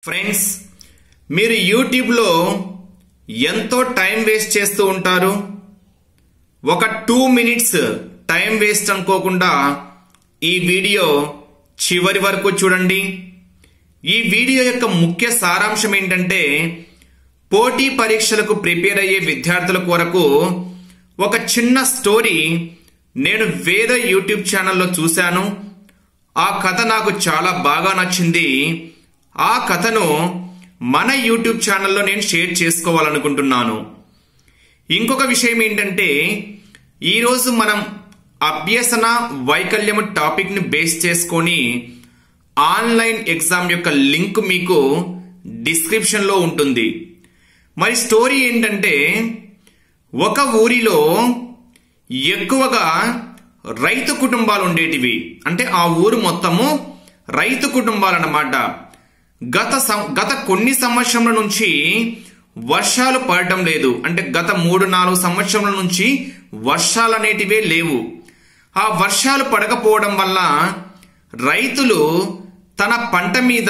friends మీరు యూట్యూబ్లో ఎంతో టైం వేస్ట్ చేస్తూ ఉంటారు ఒక టూ మినిట్స్ టైం వేస్ట్ అనుకోకుండా ఈ వీడియో చివరి వరకు చూడండి ఈ వీడియో యొక్క ముఖ్య సారాంశం ఏంటంటే పోటీ పరీక్షలకు ప్రిపేర్ అయ్యే విద్యార్థుల కొరకు ఒక చిన్న స్టోరీ నేను వేద యూట్యూబ్ ఛానల్లో చూశాను ఆ కథ నాకు చాలా బాగా నచ్చింది ఆ కథను మన యూట్యూబ్ ఛానల్లో నేను షేర్ చేసుకోవాలనుకుంటున్నాను ఇంకొక విషయం ఏంటంటే ఈరోజు మనం అభ్యసన వైకల్యము టాపిక్ని బేస్ చేసుకొని ఆన్లైన్ ఎగ్జామ్ యొక్క లింక్ మీకు డిస్క్రిప్షన్లో ఉంటుంది మరి స్టోరీ ఏంటంటే ఒక ఊరిలో ఎక్కువగా రైతు కుటుంబాలు ఉండేటివి అంటే ఆ ఊరు మొత్తము రైతు కుటుంబాలు అన్నమాట గత సం- గత కొన్ని సంవత్సరముల నుంచి వర్షాలు పడటం లేదు అంటే గత మూడు నాలుగు సంవత్సరముల నుంచి వర్షాలు అనేటివే లేవు ఆ వర్షాలు పడకపోవడం వల్ల రైతులు తన పంట మీద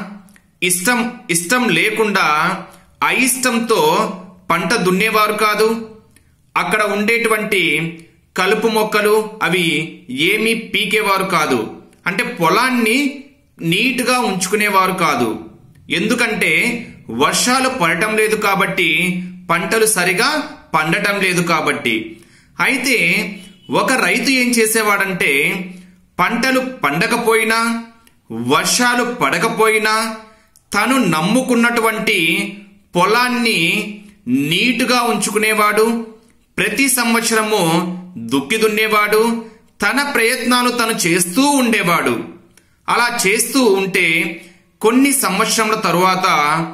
ఇష్టం ఇష్టం లేకుండా అయిష్టంతో పంట దున్నేవారు కాదు అక్కడ ఉండేటువంటి కలుపు మొక్కలు అవి ఏమీ పీకేవారు కాదు అంటే పొలాన్ని నీట్గా ఉంచుకునేవారు కాదు ఎందుకంటే వర్షాలు పడటం లేదు కాబట్టి పంటలు సరిగా పండటం లేదు కాబట్టి అయితే ఒక రైతు ఏం చేసేవాడంటే పంటలు పండకపోయినా వర్షాలు పడకపోయినా తను నమ్ముకున్నటువంటి పొలాన్ని నీటుగా ఉంచుకునేవాడు ప్రతి సంవత్సరము దుక్కి దున్నేవాడు తన ప్రయత్నాలు తను చేస్తూ ఉండేవాడు అలా చేస్తూ ఉంటే కొన్ని సంవత్సరముల తరువాత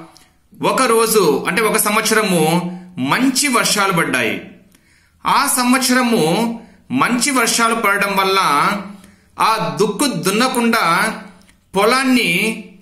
ఒక రోజు అంటే ఒక సంవత్సరము మంచి వర్షాలు పడ్డాయి ఆ సంవత్సరము మంచి వర్షాలు పడడం వల్ల ఆ దుక్కు దున్నకుండా పొలాన్ని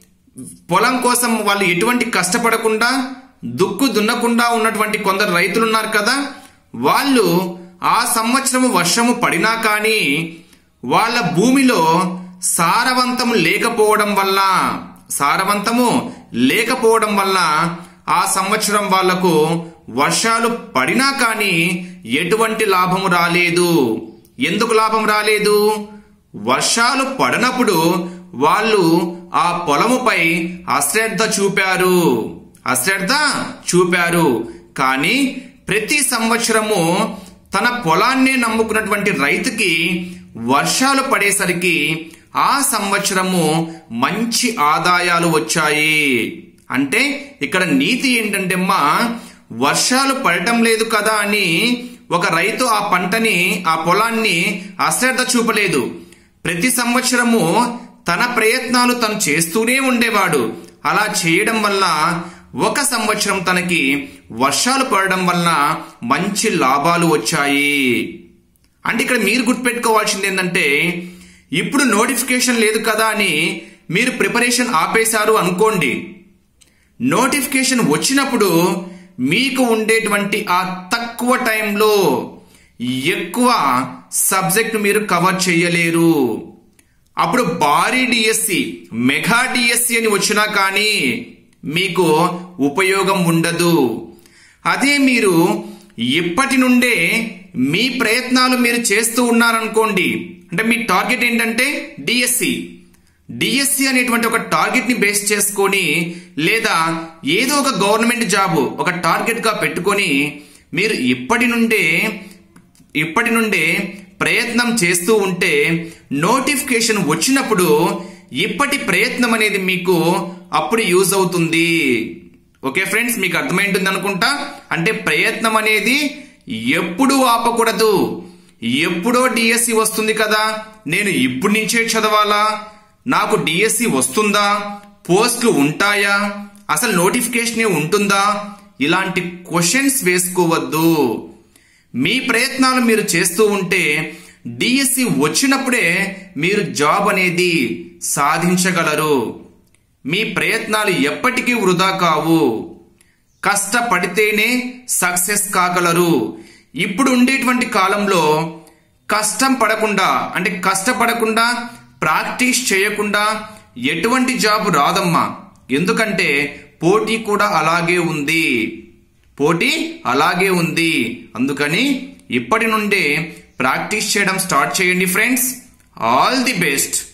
పొలం కోసం వాళ్ళు ఎటువంటి కష్టపడకుండా దుక్కు దున్నకుండా ఉన్నటువంటి కొందరు రైతులు ఉన్నారు కదా వాళ్ళు ఆ సంవత్సరము వర్షము పడినా కానీ వాళ్ళ భూమిలో సారవంతము లేకపోవడం వల్ల సారవంతము లేకపోవడం వల్ల ఆ సంవత్సరం వాళ్లకు వర్షాలు పడినా కానీ ఎటువంటి లాభము రాలేదు ఎందుకు లాభం రాలేదు వర్షాలు పడనప్పుడు వాళ్ళు ఆ పొలముపై అశ్రద్ధ చూపారు అశ్రద్ధ చూపారు కానీ ప్రతి సంవత్సరము తన పొలాన్నే నమ్ముకున్నటువంటి రైతుకి వర్షాలు పడేసరికి ఆ సంవత్సరము మంచి ఆదాయాలు వచ్చాయి అంటే ఇక్కడ నీతి ఏంటంటే అమ్మా వర్షాలు పడటం లేదు కదా అని ఒక రైతు ఆ పంటని ఆ పొలాన్ని అశ్రద్ధ చూపలేదు ప్రతి సంవత్సరము తన ప్రయత్నాలు తను చేస్తూనే ఉండేవాడు అలా చేయడం వల్ల ఒక సంవత్సరం తనకి వర్షాలు పడడం వల్ల మంచి లాభాలు వచ్చాయి అంటే ఇక్కడ మీరు గుర్తుపెట్టుకోవాల్సింది ఏంటంటే ఇప్పుడు నోటిఫికేషన్ లేదు కదా అని మీరు ప్రిపరేషన్ ఆపేశారు అనుకోండి నోటిఫికేషన్ వచ్చినప్పుడు మీకు ఉండేటువంటి ఆ తక్కువ టైంలో ఎక్కువ సబ్జెక్ట్ మీరు కవర్ చేయలేరు అప్పుడు భారీ డిఎస్సి మెగా డిఎస్సి అని వచ్చినా కానీ మీకు ఉపయోగం ఉండదు అదే మీరు ఇప్పటి నుండే మీ ప్రయత్నాలు మీరు చేస్తూ ఉన్నారనుకోండి అంటే మీ టార్గెట్ ఏంటంటే డిఎస్సి డిఎస్సి అనేటువంటి ఒక టార్గెట్ ని బేస్ చేసుకొని లేదా ఏదో ఒక గవర్నమెంట్ జాబ్ ఒక టార్గెట్ గా పెట్టుకొని మీరు ఇప్పటి నుండే ఇప్పటి నుండే ప్రయత్నం చేస్తూ ఉంటే నోటిఫికేషన్ వచ్చినప్పుడు ఇప్పటి ప్రయత్నం అనేది మీకు అప్పుడు యూజ్ అవుతుంది ఓకే ఫ్రెండ్స్ మీకు అర్థమైంటుంది అనుకుంటా అంటే ప్రయత్నం అనేది ఎప్పుడు ఆపకూడదు ఎప్పుడో డిఎస్సి వస్తుంది కదా నేను ఇప్పుడు నుంచే చదవాలా నాకు డిఎస్సి వస్తుందా పోస్టులు ఉంటాయా అసలు నోటిఫికేషన్ ఉంటుందా ఇలాంటి క్వశ్చన్స్ వేసుకోవద్దు మీ ప్రయత్నాలు మీరు చేస్తూ ఉంటే డిఎస్సి వచ్చినప్పుడే మీరు జాబ్ అనేది సాధించగలరు మీ ప్రయత్నాలు ఎప్పటికీ వృధా కావు కష్టపడితేనే సక్సెస్ కాగలరు ఇప్పుడు ఉండేటువంటి కాలంలో కష్టం పడకుండా అంటే కష్టపడకుండా ప్రాక్టీస్ చేయకుండా ఎటువంటి జాబ్ రాదమ్మా ఎందుకంటే పోటీ కూడా అలాగే ఉంది పోటీ అలాగే ఉంది అందుకని ఇప్పటి నుండే ప్రాక్టీస్ చేయడం స్టార్ట్ చేయండి ఫ్రెండ్స్ ఆల్ ది బెస్ట్